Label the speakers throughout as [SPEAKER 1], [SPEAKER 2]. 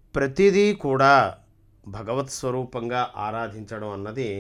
[SPEAKER 1] ప్రతిదీ కూడా భగవత్ స్వరూపంగా ఆరాధించడం అన్నది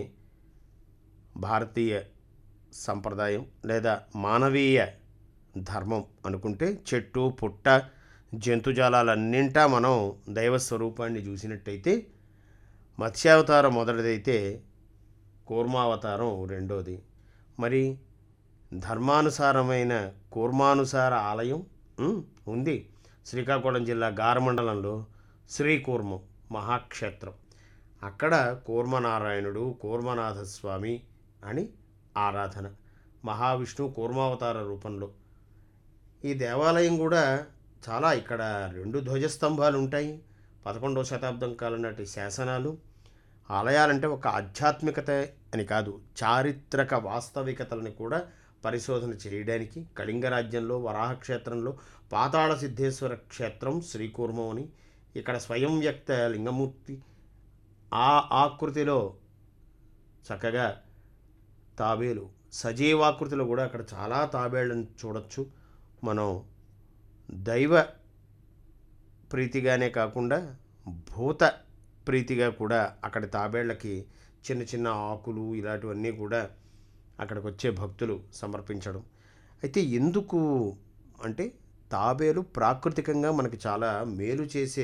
[SPEAKER 1] భారతీయ సంప్రదాయం లేదా మానవీయ ధర్మం అనుకుంటే చెట్టు పుట్ట జంతుజాలాలన్నింటా మనం దైవ స్వరూపాన్ని చూసినట్టయితే మత్స్యావతారం మొదటిదైతే కూర్మావతారం రెండోది మరి ధర్మానుసారమైన కూర్మానుసార ఆలయం ఉమ్, ఉంది శ్రీకాకుళం జిల్లా గారమండలంలో శ్రీకూర్మం మహాక్షేత్రం అక్కడ కూర్మనారాయణుడు కూర్మనాథ స్వామి అని ఆరాధన మహావిష్ణు కూర్మావతార రూపంలో ఈ దేవాలయం కూడా చాలా ఇక్కడ రెండు ధ్వజస్తంభాలు ఉంటాయి పదకొండవ శతాబ్దం కాలం నాటి శాసనాలు ఆలయాలంటే ఒక ఆధ్యాత్మికత అని కాదు చారిత్రక వాస్తవికతలను కూడా పరిశోధన చేయడానికి కళింగ రాజ్యంలో వరాహ క్షేత్రంలో పాతాళ సిద్ధేశ్వర క్షేత్రం శ్రీకూర్మం అని ఇక్కడ స్వయం వ్యక్త లింగమూర్తి ఆ ఆకృతిలో చక్కగా తాబేలు సజీవాకృతిలో కూడా అక్కడ చాలా తాబేళ్ళని చూడొచ్చు మనం దైవ ప్రీతిగానే కాకుండా భూత ప్రీతిగా కూడా అక్కడి తాబేళ్ళకి చిన్న చిన్న ఆకులు ఇలాంటివన్నీ కూడా అక్కడికి వచ్చే భక్తులు సమర్పించడం అయితే ఎందుకు అంటే తాబేలు ప్రాకృతికంగా మనకి చాలా మేలు చేసే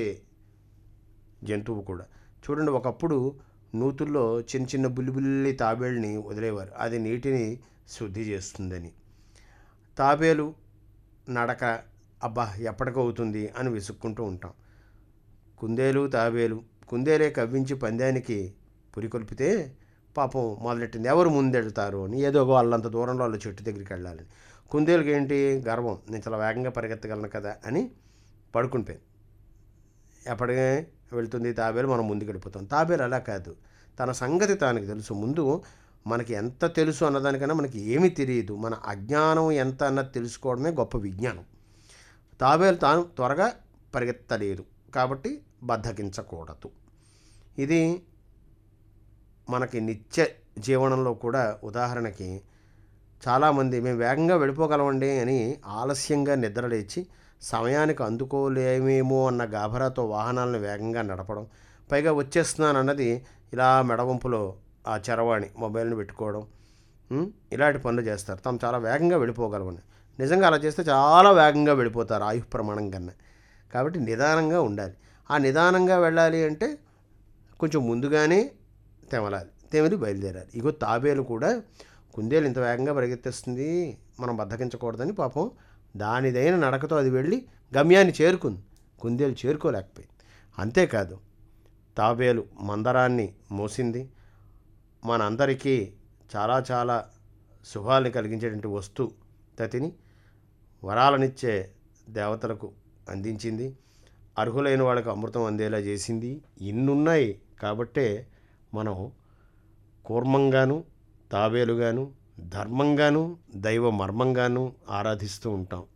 [SPEAKER 1] జంతువు కూడా చూడండి ఒకప్పుడు నూతుల్లో చిన్న చిన్న బుల్లిబుల్లి తాబేళ్ళని వదిలేవారు అది నీటిని శుద్ధి చేస్తుందని తాబేలు నడక అబ్బా ఎప్పటికవుతుంది అని విసుక్కుంటూ ఉంటాం కుందేలు తాబేలు కుందేలే కవ్వించి పందానికి పురికొల్పితే పాపం మొదలెట్టింది ఎవరు ముందెళ్తారు అని ఏదో ఒక వాళ్ళంత దూరంలో వాళ్ళు చెట్టు దగ్గరికి వెళ్ళాలని కుందేలుకి ఏంటి గర్వం నేను చాలా వేగంగా పరిగెత్తగలను కదా అని పడుకుండిపోయింది ఎప్పటికే వెళ్తుంది తాబేలు మనం ముందుకు వెళ్ళిపోతాం తాబేలు అలా కాదు తన సంగతి తనకి తెలుసు ముందు మనకి ఎంత తెలుసు అన్నదానికన్నా మనకి ఏమీ తెలియదు మన అజ్ఞానం ఎంత అన్నది తెలుసుకోవడమే గొప్ప విజ్ఞానం తాబేలు తాను త్వరగా పరిగెత్తలేదు కాబట్టి బద్దకించకూడదు ఇది మనకి నిత్య జీవనంలో కూడా ఉదాహరణకి చాలామంది మేము వేగంగా వెళ్ళిపోగలమండి అని ఆలస్యంగా నిద్రలేచి సమయానికి అందుకోలేమేమో అన్న గాభరాతో వాహనాలను వేగంగా నడపడం పైగా వచ్చేస్తున్నాను అన్నది ఇలా మెడవంపులో ఆ చరవాణి మొబైల్ని పెట్టుకోవడం ఉం? ఇలాంటి పనులు చేస్తారు తాము చాలా వేగంగా వెళ్ళిపోగలమని నిజంగా అలా చేస్తే చాలా వేగంగా వెళ్ళిపోతారు ఆయుష్ ప్రమాణం కన్నా కాబట్టి నిదానంగా ఉండాలి ఆ నిదానంగా వెళ్ళాలి అంటే కొంచెం ముందుగానే తెమలాలి తెమిలి బయలుదేరాలి ఇగో తాబేలు కూడా కుందేలు ఇంత వేగంగా పరిగెత్తేస్తుంది మనం బద్దకించకూడదని పాపం దానిదైన నడకతో అది వెళ్ళి గమ్యాన్ని చేరుకుంది కుందేలు చేరుకోలేకపోయింది అంతేకాదు తాబేలు మందరాన్ని మోసింది మనందరికీ చాలా చాలా శుభాలని కలిగించేటువంటి వస్తు తతిని వరాలనిచ్చే దేవతలకు అందించింది అర్హులైన వాళ్ళకి అమృతం అందేలా చేసింది ఇన్నున్నాయి కాబట్టే మనం కూర్మంగాను తాబేలుగాను ధర్మంగాను దైవ మర్మంగాను ఆరాధిస్తూ ఉంటాం